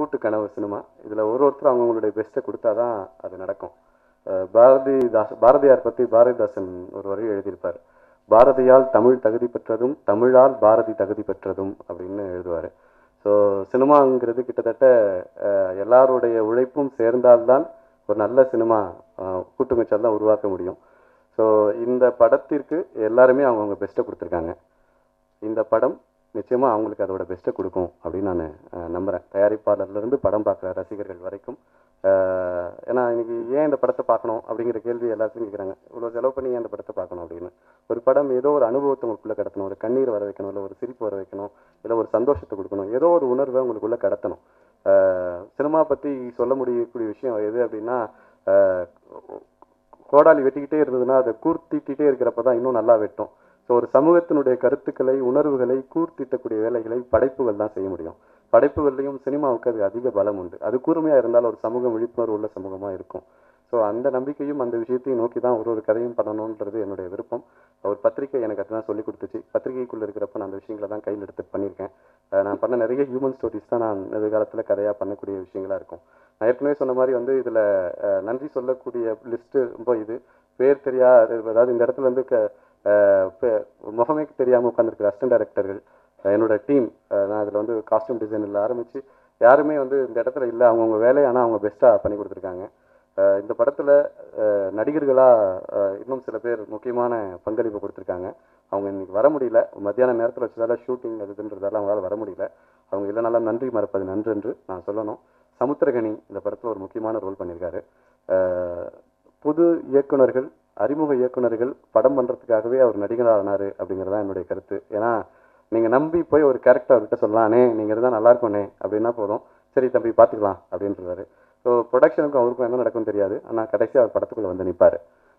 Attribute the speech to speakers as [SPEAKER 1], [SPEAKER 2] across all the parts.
[SPEAKER 1] கூட்டு கனவு சினிமா இதில் ஒரு ஒருத்தர் அவங்களுடைய பெஸ்ட்டை கொடுத்தா தான் அது நடக்கும் அஹ் பாரதிதாஸ் பாரதியார் பற்றி பாரதிதாசன் ஒரு வரி எழுதியிருப்பார் பாரதியால் தமிழ் தகுதி பெற்றதும் தமிழால் பாரதி தகுதி பெற்றதும் அப்படின்னு எழுதுவார் ஸோ சினிமாங்கிறது கிட்டத்தட்ட அஹ், எல்லாருடைய உழைப்பும் சேர்ந்தால்தான் ஒரு நல்ல சினிமா அஹ், கூட்டுமைச்சால் தான் உருவாக்க முடியும் ஸோ இந்த படத்திற்கு எல்லாருமே அவங்கவுங்க பெஸ்ட்டை கொடுத்துருக்காங்க இந்த படம் நிச்சயமாக அவங்களுக்கு அதோட பெஸ்ட்டை கொடுக்கும் அப்படின்னு நான் நம்புகிறேன் தயாரிப்பாளர்லேருந்து படம் பார்க்குற ரசிகர்கள் வரைக்கும் அஹ், ஏன்னா இன்னைக்கு ஏன் இந்த படத்தை பார்க்கணும் அப்படிங்கிற கேள்வி எல்லாத்துலையும் கேட்குறாங்க இவ்வளோ செலவு பண்ணி ஏன் இந்த படத்தை பார்க்கணும் அப்படின்னு ஒரு படம் ஏதோ ஒரு அனுபவத்தை உங்களுக்குள்ளே கடத்தணும் ஒரு கண்ணீர் வர வைக்கணும் இல்லை ஒரு சிரிப்பு வர வைக்கணும் இல்லை ஒரு சந்தோஷத்தை கொடுக்கணும் ஏதோ ஒரு உணர்வை உங்களுக்குள்ளே கடத்தணும் அஹ், சினிமா பற்றி சொல்ல முடியக்கூடிய விஷயம் எது அப்படின்னா அஹ், கோடாலி வெட்டிக்கிட்டே இருந்ததுன்னா அதை கூர்த்திட்டே இருக்கிறப்ப தான் இன்னும் நல்லா வெட்டும் ஸோ ஒரு சமூகத்தினுடைய கருத்துக்களை உணர்வுகளை கூர்த்திட்டக்கூடிய வேலைகளை படைப்புகள் தான் செய்ய முடியும் படைப்புகள்லையும் சினிமாவுக்கு அது அதிக பலம் உண்டு அது கூர்மையாக இருந்தால் ஒரு சமூகம் விழிப்புணர்வு உள்ள சமூகமாக இருக்கும் ஸோ அந்த நம்பிக்கையும் அந்த விஷயத்தையும் நோக்கி தான் ஒரு ஒரு கதையும் பண்ணணுன்றது என்னுடைய விருப்பம் ஒரு பத்திரிக்கை எனக்கு அதுதான் சொல்லி கொடுத்துச்சு பத்திரிகைக்குள்ளே இருக்கிறப்ப நான் அந்த விஷயங்களை தான் கையில் எடுத்து பண்ணியிருக்கேன் அஹ் நான் பண்ண நிறைய ஹியூமன் ஸ்டோரிஸ் தான் நான் எதிர்காலத்தில் கதையாக பண்ணக்கூடிய விஷயங்களா இருக்கும் நான் ஏற்கனவே சொன்ன மாதிரி வந்து இதில் நன்றி சொல்லக்கூடிய லிஸ்ட்டு ரொம்ப இது பேர் தெரியா அதாவது இந்த இடத்துல வந்து க அஹ் பே- முகமே தெரியாமல் உட்காந்துருக்கிற அசிஸ்டன்ட் டைரக்டர்கள் என்னோட டீம் நான் இதில் வந்து காஸ்டியூம் டிசைனில் ஆரம்பித்து யாருமே வந்து இந்த இடத்துல இல்லை அவங்கவுங்க வேலையை ஆனால் அவங்க பெஸ்ட்டாக பண்ணி கொடுத்துருக்காங்க அஹ் இந்த படத்தில் நடிகர்களாக இன்னும் சில பேர் முக்கியமான பங்களிப்பு கொடுத்துருக்காங்க அவங்க இன்னைக்கு வர முடியல மத்தியான நேரத்தில் வச்சதால ஷூட்டிங் அது இதுன்றதால அவங்களால வர முடியல அவங்க இல்லைனாலும் நன்றி மறப்பது நன்றென்று நான் சொல்லணும் சமுத்திரகனி இந்த படத்தில் ஒரு முக்கியமான ரோல் பண்ணியிருக்காரு அஹ் புது இயக்குனர்கள் அறிமுக இயக்குனர்கள் படம் பண்ணுறதுக்காகவே அவர் நடிகர் ஆனார் அப்படிங்கிறது தான் என்னுடைய கருத்து ஏன்னா நீங்கள் நம்பி போய் ஒரு கேரக்டர் அவர்கிட்ட சொல்லலானே நீங்கள் இருந்தால் நல்லா இருக்கும்னே அப்படின்னா போதும் சரி தம்பி பார்த்துக்கலாம் அப்படின்றாரு ஸோ ப்ரொடக்ஷனுக்கும் அவருக்கும் என்ன நடக்கும் தெரியாது ஆனால் கடைசி அவர் படத்துக்குள்ளே வந்து நிற்பார்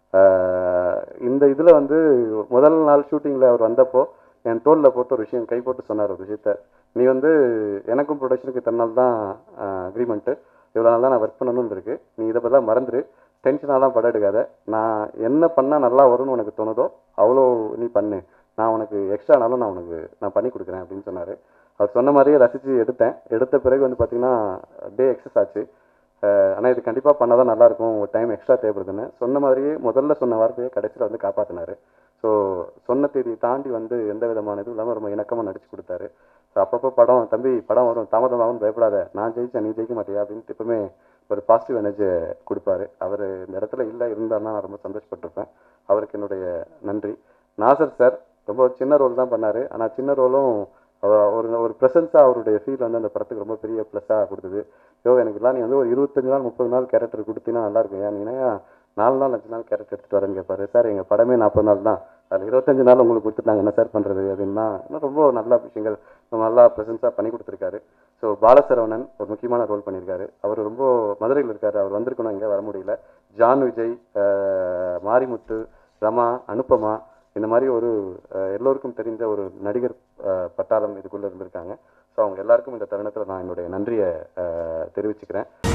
[SPEAKER 1] இந்த இதில் வந்து முதல் நாள் ஷூட்டிங்கில் அவர் வந்தப்போ என் தோளில் போட்டு ஒரு விஷயம் கை போட்டு சொன்னார் ஒரு விஷயத்த நீ வந்து எனக்கும் ப்ரொடக்ஷனுக்கு இத்தனை நாள் தான் அக்ரிமெண்ட்டு இவ்வளோ நாள் தான் நான் ஒர்க் பண்ணணும்னு இருக்கு நீ இதை பற்றி மறந்துரு டென்ஷனாலாம் படம் எடுக்காத நான் என்ன பண்ணால் நல்லா வரும்னு உனக்கு தோணுதோ அவ்வளோ நீ பண்ணு நான் உனக்கு எக்ஸ்ட்ரானாலும் நான் உனக்கு நான் பண்ணி கொடுக்குறேன் அப்படின்னு சொன்னார் அவர் சொன்ன மாதிரியே ரசித்து எடுத்தேன் எடுத்த பிறகு வந்து பார்த்தீங்கன்னா டே எக்ஸஸ் ஆச்சு ஆனால் இது கண்டிப்பாக பண்ணால் தான் நல்லாயிருக்கும் ஒரு டைம் எக்ஸ்ட்ரா தேவைப்படுதுன்னு சொன்ன மாதிரியே முதல்ல சொன்ன வார்த்தையை கடைசியில் வந்து காப்பாற்றினார் ஸோ சொன்ன தேதியை தாண்டி வந்து எந்த விதமான இதுவும் இல்லாமல் ரொம்ப இணக்கமாக நடிச்சு கொடுத்தாரு ஸோ அப்பப்போ படம் தம்பி படம் வரும் தாமதமாகவும் பயப்படாத நான் ஜெயிச்சேன் நீ ஜெயிக்க மாட்டியா அப்படின்ட்டு எப்பவுமே ஒரு பாசிட்டிவ் எனர்ஜியை கொடுப்பாரு அவர் இந்த இடத்துல இல்லை இருந்தாருன்னா நான் ரொம்ப சந்தோஷப்பட்டிருப்பேன் அவருக்கு என்னுடைய நன்றி நாசர் சார் ரொம்ப சின்ன ரோல் தான் பண்ணார் ஆனால் சின்ன ரோலும் ஒரு ஒரு ப்ரெசன்ஸாக அவருடைய ஃபீல் வந்து அந்த படத்துக்கு ரொம்ப பெரிய ப்ளஸ்ஸாக கொடுத்தது யோ எனக்கு எல்லாம் நீ வந்து ஒரு இருபத்தஞ்சு நாள் முப்பது நாள் கேரக்டர் கொடுத்தீங்கன்னா நல்லா இருக்கும் ஏன் நீனா நாலு நாள் அஞ்சு நாள் கேரக்டர் எடுத்துகிட்டு வரேன்னு கேட்பாரு சார் எங்கள் படமே நாற்பது நாள் தான் அதில் இருபத்தஞ்சு நாள் உங்களுக்கு கொடுத்துட்டாங்க என்ன சார் பண்ணுறது அப்படின்னா இன்னும் ரொம்ப நல்ல விஷயங்கள் ரொம்ப நல்லா ப்ரெசன்ஸாக பண்ணி கொடுத்துருக்காரு ஸோ பாலசரவணன் ஒரு முக்கியமான ரோல் பண்ணியிருக்காரு அவர் ரொம்ப மதுரையில் இருக்காரு அவர் வந்திருக்கணும் இங்கே வர முடியல ஜான் விஜய் அஹ், மாரிமுத்து ரமா அனுப்பமா இந்த மாதிரி ஒரு அஹ், எல்லோருக்கும் தெரிந்த ஒரு நடிகர் அஹ், பட்டாளம் இதுக்குள்ளே இருந்திருக்காங்க ஸோ அவங்க எல்லாருக்கும் இந்த தருணத்தில் நான் என்னுடைய நன்றியை அஹ், தெரிவிச்சுக்கிறேன்